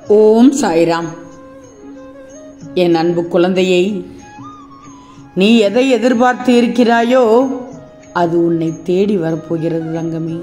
ஓம் சாய்ராம் என் அன்பு குழந்தையை நீ எதை எதிர்பார்த்து இருக்கிறாயோ அது உன்னை தேடி வரப்போகிறது தங்கமே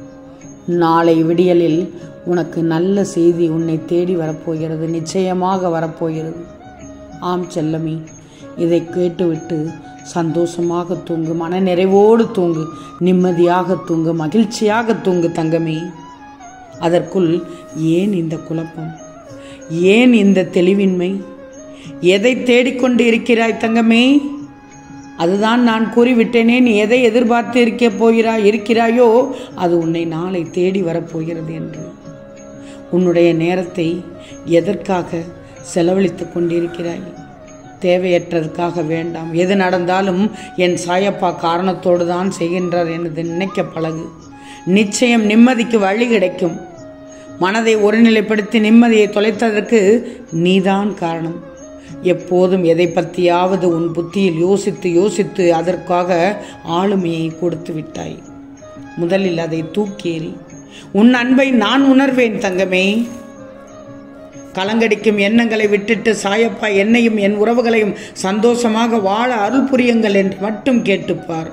நாளை விடியலில் உனக்கு நல்ல செய்தி உன்னை தேடி வரப்போகிறது நிச்சயமாக வரப்போகிறது ஆம் செல்லமே இதை கேட்டுவிட்டு சந்தோஷமாக தூங்கு மன நிறைவோடு தூங்கு நிம்மதியாக தூங்கு மகிழ்ச்சியாக தூங்கு தங்கமே அதற்குள் ஏன் இந்த குழப்பம் ஏன் இந்த தெளிவின்மை எதை தேடிக்கொண்டு இருக்கிறாய் தங்கமே அதுதான் நான் கூறிவிட்டேனே நீ எதை எதிர்பார்த்து இருக்க போகிறாய் இருக்கிறாயோ அது உன்னை நாளை தேடி வரப்போகிறது என்று உன்னுடைய நேரத்தை எதற்காக செலவழித்து கொண்டிருக்கிறாய் தேவையற்றதுக்காக வேண்டாம் எது நடந்தாலும் என் சாயப்பா காரணத்தோடு தான் செய்கின்றார் என்று நினைக்க பழகு நிச்சயம் நிம்மதிக்கு வழி கிடைக்கும் மனதை ஒருநிலைப்படுத்தி நிம்மதியை தொலைத்ததற்கு நீதான் காரணம் எப்போதும் எதை பற்றியாவது உன் புத்தியில் யோசித்து யோசித்து அதற்காக ஆளுமையை கொடுத்து விட்டாய் முதலில் அதை தூக்கி எறி உன் அன்பை நான் உணர்வேன் தங்கமே கலங்கடிக்கும் எண்ணங்களை விட்டுட்டு சாயப்பா என்னையும் என் உறவுகளையும் சந்தோஷமாக வாழ அருள் புரியுங்கள் என்று மட்டும் கேட்டுப்பார்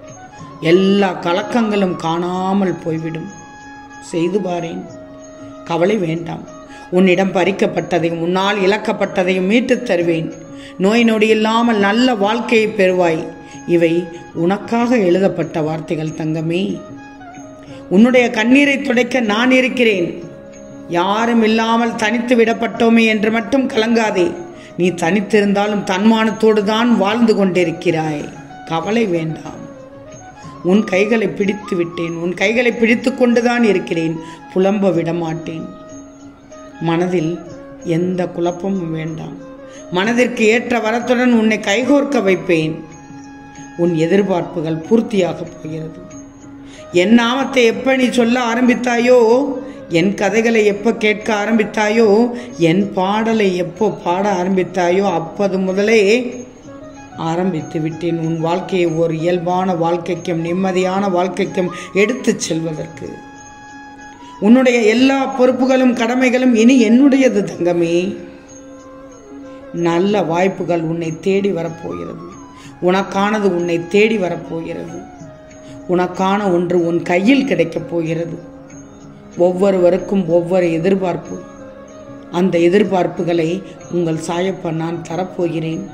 எல்லா கலக்கங்களும் காணாமல் போய்விடும் செய்து பாரேன் கவலை வேண்டாம் உன்னிடம் பறிக்கப்பட்டதையும் உன்னால் இழக்கப்பட்டதையும் மீட்டுத் தருவேன் நோய் நொடி இல்லாமல் நல்ல வாழ்க்கையை பெறுவாய் இவை உனக்காக எழுதப்பட்ட வார்த்தைகள் தங்கமே உன்னுடைய கண்ணீரை துடைக்க நான் இருக்கிறேன் யாரும் இல்லாமல் தனித்து விடப்பட்டோமே என்று மட்டும் கலங்காதே நீ தனித்திருந்தாலும் தன்மானத்தோடு தான் வாழ்ந்து கொண்டிருக்கிறாய் கவலை வேண்டாம் உன் கைகளை பிடித்து விட்டேன் உன் கைகளை பிடித்து கொண்டுதான் இருக்கிறேன் புலம்ப விடமாட்டேன் மனதில் எந்த குழப்பமும் வேண்டாம் மனதிற்கு ஏற்ற வரத்துடன் உன்னை கைகோர்க்க வைப்பேன் உன் எதிர்பார்ப்புகள் பூர்த்தியாகப் போகிறது என் நாமத்தை எப்ப நீ சொல்ல ஆரம்பித்தாயோ என் கதைகளை எப்போ கேட்க ஆரம்பித்தாயோ என் பாடலை எப்போ பாட ஆரம்பித்தாயோ அப்போது முதலே ஆரம்பித்து விட்டேன் உன் வாழ்க்கையை ஒரு இயல்பான வாழ்க்கைக்கும் நிம்மதியான வாழ்க்கைக்கும் எடுத்துச் செல்வதற்கு உன்னுடைய எல்லா பொறுப்புகளும் கடமைகளும் இனி என்னுடையது தங்கமே நல்ல வாய்ப்புகள் உன்னை தேடி வரப்போகிறது உனக்கானது உன்னை தேடி வரப்போகிறது உனக்கான ஒன்று உன் கையில் கிடைக்கப் போகிறது ஒவ்வொருவருக்கும் ஒவ்வொரு எதிர்பார்ப்பு அந்த எதிர்பார்ப்புகளை உங்கள் சாயப்பா நான் தரப்போகிறேன்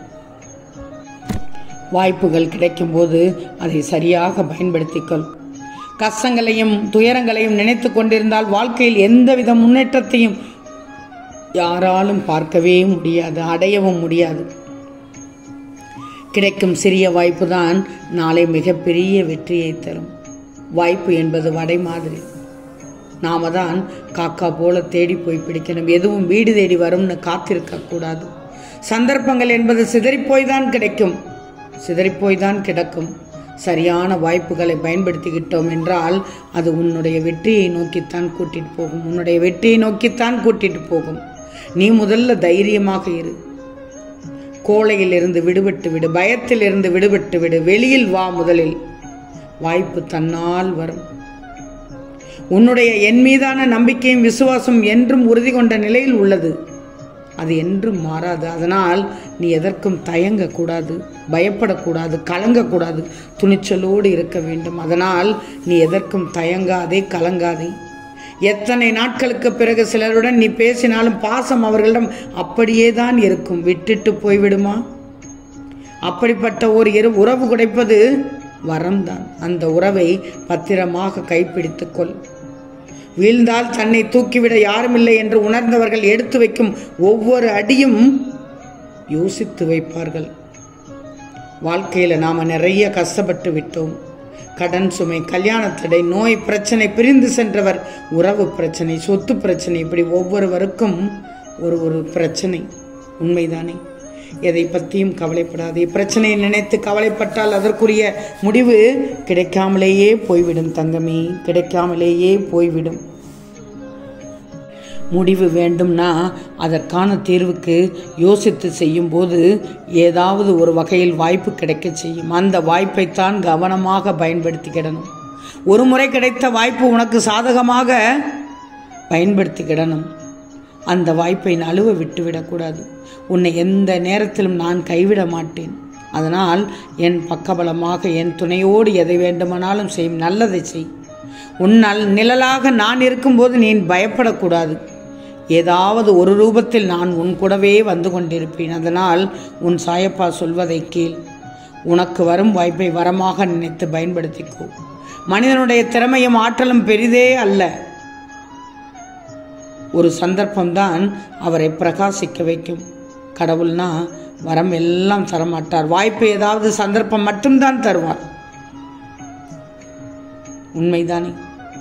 வாய்ப்புகள் கிடைக்கும்போது அதை சரியாக பயன்படுத்திக்கொள் கஷ்டங்களையும் துயரங்களையும் நினைத்து கொண்டிருந்தால் வாழ்க்கையில் எந்தவித முன்னேற்றத்தையும் யாராலும் பார்க்கவே முடியாது அடையவும் முடியாது கிடைக்கும் சிறிய வாய்ப்பு தான் நாளை மிகப்பெரிய வெற்றியை தரும் வாய்ப்பு என்பது வடை மாதிரி நாம தான் காக்கா போல தேடி போய் பிடிக்கணும் எதுவும் வீடு தேடி வரும்னு காத்திருக்க கூடாது சந்தர்ப்பங்கள் என்பது சிதறிப்போய் தான் கிடைக்கும் சிதறிப்போய் தான் கிடக்கும் சரியான வாய்ப்புகளை பயன்படுத்திக்கிட்டோம் என்றால் அது உன்னுடைய வெற்றியை நோக்கித்தான் கூட்டிட்டு போகும் உன்னுடைய வெற்றியை நோக்கித்தான் கூட்டிட்டு போகும் நீ முதல்ல தைரியமாக இரு கோழையில் இருந்து விடுபட்டு விடு பயத்தில் இருந்து விடுபட்டு விடு வெளியில் வா முதலில் வாய்ப்பு தன்னால் வரும் உன்னுடைய என் மீதான நம்பிக்கையும் விசுவாசம் என்றும் உறுதி கொண்ட நிலையில் உள்ளது அது என்றும் மாறாது அதனால் நீ எதற்கும் தயங்கக்கூடாது பயப்படக்கூடாது கலங்கக்கூடாது துணிச்சலோடு இருக்க வேண்டும் அதனால் நீ எதற்கும் தயங்காதே கலங்காதே எத்தனை நாட்களுக்கு பிறகு சிலருடன் நீ பேசினாலும் பாசம் அவர்களிடம் அப்படியே தான் இருக்கும் விட்டுட்டு போய்விடுமா அப்படிப்பட்ட ஒரு இரு உறவு குடைப்பது வரம்தான் அந்த உறவை பத்திரமாக கைப்பிடித்துக்கொள் வீழ்ந்தால் தன்னை தூக்கிவிட யாருமில்லை என்று உணர்ந்தவர்கள் எடுத்து வைக்கும் ஒவ்வொரு அடியும் யோசித்து வைப்பார்கள் வாழ்க்கையில் நாம் நிறைய கஷ்டப்பட்டு விட்டோம் கடன் சுமை கல்யாண தடை நோய் பிரச்சனை பிரிந்து சென்றவர் உறவு பிரச்சனை சொத்து பிரச்சனை இப்படி ஒவ்வொருவருக்கும் ஒரு ஒரு பிரச்சனை உண்மைதானே எதை பற்றியும் கவலைப்படாதே பிரச்சனையை நினைத்து கவலைப்பட்டால் அதற்குரிய முடிவு கிடைக்காமலேயே போய்விடும் தங்கமே கிடைக்காமலேயே போய்விடும் முடிவு வேண்டும்னா அதற்கான தீர்வுக்கு யோசித்து செய்யும்போது ஏதாவது ஒரு வகையில் வாய்ப்பு கிடைக்க செய்யும் அந்த வாய்ப்பைத்தான் கவனமாக பயன்படுத்திக்கிடணும் ஒரு முறை கிடைத்த வாய்ப்பு உனக்கு சாதகமாக பயன்படுத்திக்கிடணும் அந்த வாய்ப்பை நழுவ விட்டுவிடக்கூடாது உன்னை எந்த நேரத்திலும் நான் கைவிட மாட்டேன் அதனால் என் பக்கபலமாக என் துணையோடு எதை வேண்டுமானாலும் செய்யும் நல்லதை செய் உன்னால் நிழலாக நான் இருக்கும்போது நீ பயப்படக்கூடாது ஏதாவது ஒரு ரூபத்தில் நான் உன் கூடவே வந்து கொண்டிருப்பேன் அதனால் உன் சாயப்பா சொல்வதை கேள் உனக்கு வரும் வாய்ப்பை வரமாக நினைத்து பயன்படுத்திக்கோ மனிதனுடைய திறமையும் ஆற்றலும் பெரிதே அல்ல ஒரு சந்தர்ப்பம்தான் அவரை பிரகாசிக்க வைக்கும் கடவுள்னா வரம் எல்லாம் தரமாட்டார் வாய்ப்பு ஏதாவது சந்தர்ப்பம் மட்டும்தான் தருவார் உண்மைதானே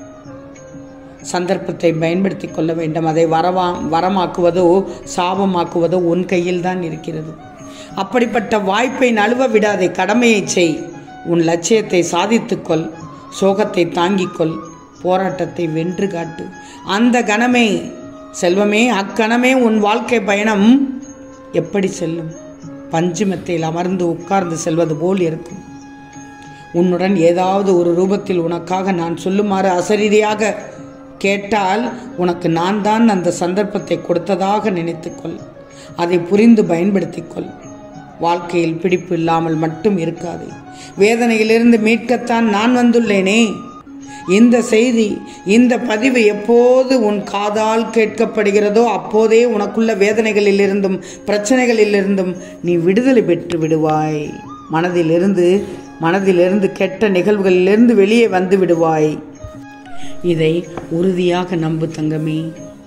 சந்தர்ப்பத்தை பயன்படுத்தி கொள்ள வேண்டும் அதை வரவா வரமாக்குவதோ சாபமாக்குவதோ உன் கையில் தான் இருக்கிறது அப்படிப்பட்ட வாய்ப்பை நழுவ விடாதே கடமையை செய் உன் லட்சியத்தை சாதித்துக்கொள் சோகத்தை தாங்கிக்கொள் போராட்டத்தை வென்று காட்டு அந்த கணமே செல்வமே அக்கணமே உன் வாழ்க்கை பயணம் எப்படி செல்லும் பஞ்சுமெத்தையில் அமர்ந்து உட்கார்ந்து செல்வது போல் இருக்கும் உன்னுடன் ஏதாவது ஒரு ரூபத்தில் உனக்காக நான் சொல்லுமாறு அசரீதியாக கேட்டால் உனக்கு நான் தான் அந்த சந்தர்ப்பத்தை கொடுத்ததாக நினைத்துக்கொள் அதை புரிந்து பயன்படுத்திக்கொள் வாழ்க்கையில் பிடிப்பு இல்லாமல் மட்டும் இருக்காது வேதனையிலிருந்து மீட்கத்தான் நான் வந்துள்ளேனே இந்த செய்தி இந்த பதிவு எப்போது உன் காதால் கேட்கப்படுகிறதோ அப்போதே உனக்குள்ள வேதனைகளிலிருந்தும் பிரச்சனைகளிலிருந்தும் நீ விடுதலை பெற்று விடுவாய் மனதிலிருந்து மனதிலிருந்து கெட்ட நிகழ்வுகளிலிருந்து வெளியே வந்து விடுவாய் இதை உறுதியாக நம்பு தங்கமே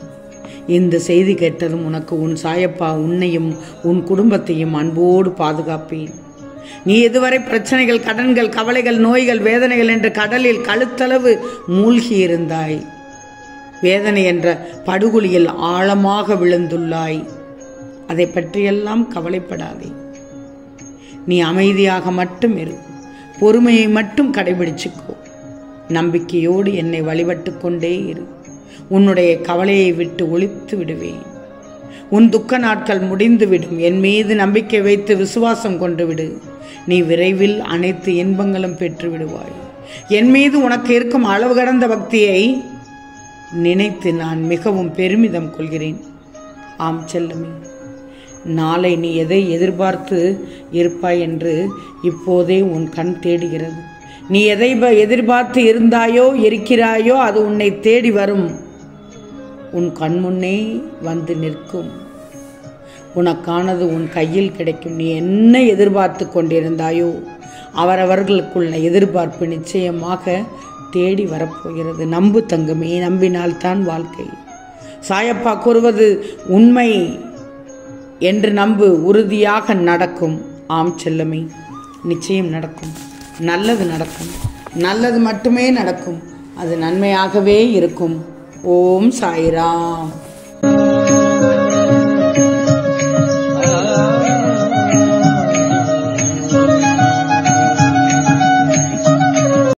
இந்த செய்தி கேட்டதும் உனக்கு உன் சாயப்பா உன்னையும் உன் குடும்பத்தையும் அன்போடு பாதுகாப்பேன் நீ இதுவரை பிரச்சனைகள் கடன்கள் கவலைகள் நோய்கள் வேதனைகள் என்ற கடலில் கழுத்தளவு மூழ்கி இருந்தாய் வேதனை என்ற படுகொலியில் ஆழமாக விழுந்துள்ளாய் அதை பற்றியெல்லாம் கவலைப்படாதே நீ அமைதியாக மட்டும் இரு பொறுமையை மட்டும் கடைபிடிச்சுக்கோ நம்பிக்கையோடு என்னை வழிபட்டு கொண்டே இரு உன்னுடைய கவலையை விட்டு ஒழித்து விடுவேன் உன் துக்க நாட்கள் முடிந்துவிடும் என் மீது நம்பிக்கை வைத்து விசுவாசம் கொண்டு விடு நீ விரைவில் அனைத்து இன்பங்களும் பெற்று விடுவாய் என் மீது உனக்கு இருக்கும் அளவு கடந்த பக்தியை நினைத்து நான் மிகவும் பெருமிதம் கொள்கிறேன் ஆம் செல்லமே நாளை நீ எதை எதிர்பார்த்து இருப்பாய் என்று இப்போதே உன் கண் தேடுகிறது நீ எதை ப- எதிர்பார்த்து இருந்தாயோ இருக்கிறாயோ அது உன்னை தேடி வரும் உன் கண்முன்னே வந்து நிற்கும் உனக்கானது உன் கையில் கிடைக்கும் நீ என்ன எதிர்பார்த்து கொண்டிருந்தாயோ அவரவர்களுக்குள்ள எதிர்பார்ப்பு நிச்சயமாக தேடி வரப்போகிறது நம்பு தங்கமே நம்பினால்தான் வாழ்க்கை சாயப்பா கூறுவது உண்மை என்று நம்பு உறுதியாக நடக்கும் ஆம் செல்லமே நிச்சயம் நடக்கும் நல்லது நடக்கும் நல்லது மட்டுமே நடக்கும் அது நன்மையாகவே இருக்கும் ஓம் சாய்ராம்